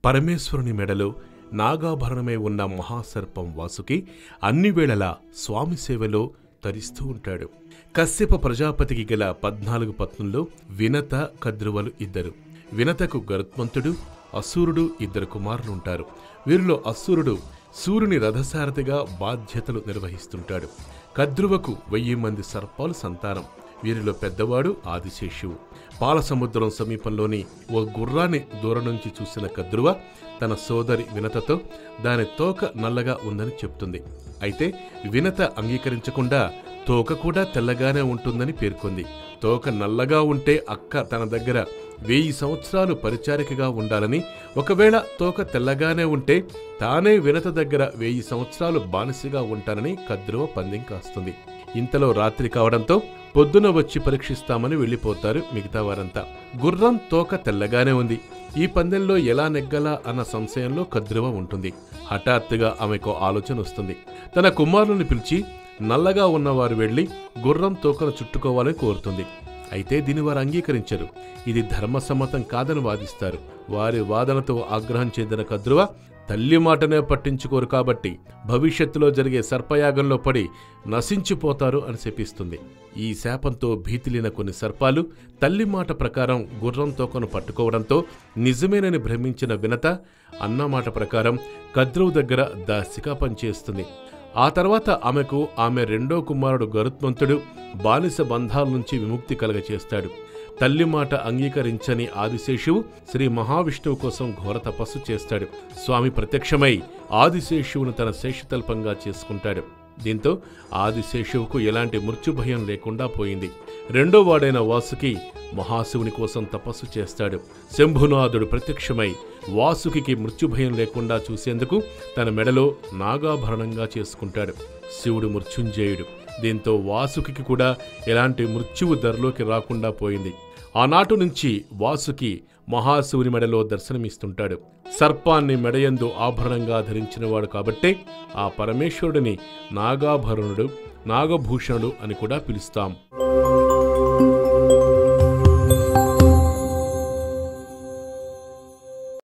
పరమేశ్వరుని మెడలో నాగాభరణమే ఉన్న మహాసర్పం వాసుకి అన్ని వేళలా స్వామి సేవలో తరిస్తూ ఉంటాడు కశ్యప ప్రజాపతికి గల పద్నాలుగు పత్నుల్లో వినత కద్రువలు ఇద్దరు వినతకు గరుత్మంతుడు అసూరుడు ఇద్దరు కుమారులుంటారు వీరిలో అసూరుడు సూర్యుని రథసారథిగా బాధ్యతలు నిర్వహిస్తుంటాడు కద్రువకు వెయ్యి మంది సర్పాలు సంతానం వీరిలో పెద్దవాడు ఆదిశేషువు పాలసముద్రం సమీపంలోని ఓ గుర్రాన్ని దూరం నుంచి చూసిన కద్రువ తన సోదరి వినతతో దాని తోక నల్లగా ఉందని చెప్తుంది అయితే వినత అంగీకరించకుండా తోక కూడా తెల్లగానే ఉంటుందని పేర్కొంది తోక నల్లగా ఉంటే అక్క తన దగ్గర వెయ్యి సంవత్సరాలు పరిచారికగా ఉండాలని ఒకవేళ తోక తెల్లగానే ఉంటే తానే వినత దగ్గర వెయ్యి సంవత్సరాలు బానిసగా ఉంటానని కద్రువ పందెం కాస్తుంది ఇంతలో రాత్రి కావడంతో పొద్దున వచ్చి పరీక్షిస్తామని వెళ్ళిపోతారు మిగతా వారంతా గుర్రం తోక తెల్లగానే ఉంది ఈ పందెంలో ఎలా నెగ్గలా అన్న సంశయంలో కద్రువ ఉంటుంది హఠాత్తుగా ఆమెకు ఆలోచన వస్తుంది తన కుమారుని పిలిచి నల్లగా ఉన్నవారు వెళ్లి గుర్రం తోకను చుట్టుకోవాలని కోరుతుంది అయితే దీని వారు అంగీకరించరు ఇది ధర్మసమ్మతం కాదని వాదిస్తారు వారి వాదనతో ఆగ్రహం చెందిన కద్రువ తల్లి మాటనే పట్టించుకోరు కాబట్టి భవిష్యత్తులో జరిగే సర్పయాగంలో పడి నశించిపోతారు అని శపిస్తుంది ఈ శాపంతో భీతిలిన కొన్ని సర్పాలు తల్లి మాట ప్రకారం గుర్రం తోకను పట్టుకోవడంతో నిజమేనని భ్రమించిన వినత అన్నమాట ప్రకారం కద్రువు దగ్గర దాసిగా పనిచేస్తుంది ఆ తర్వాత ఆమెకు ఆమె రెండో కుమారుడు గరుత్మంతుడు బానిస బంధాల నుంచి విముక్తి కలగచేస్తాడు తల్లి మాట అంగీకరించని ఆదిశేషువు శ్రీ మహావిష్ణువు కోసం ఘోర తపస్సు చేస్తాడు స్వామి ప్రత్యక్షమై ఆదిశేషువును తన శేషతల్పంగా చేసుకుంటాడు దీంతో ఆదిశేషువుకు ఎలాంటి మృత్యుభయం లేకుండా పోయింది రెండో వాడైన వాసుకి మహాశివుని కోసం తపస్సు చేస్తాడు శంభునాథుడు ప్రత్యక్షమై వాసుకి మృత్యుభయం లేకుండా చూసేందుకు తన మెడలో నాగాభరణంగా చేసుకుంటాడు శివుడు మృత్యుంజయుడు దీంతో వాసుకి కూడా ఎలాంటి మృత్యువు ధరలోకి రాకుండా పోయింది ఆనాటు నుంచి వాసుకి మహాశివుని మెడలో దర్శనమిస్తుంటాడు సర్పాన్ని మెడయందు ఆభరణంగా ధరించినవాడు కాబట్టే ఆ పరమేశ్వరుడిని నాగాభరణుడు నాగభూషణుడు అని కూడా పిలుస్తాం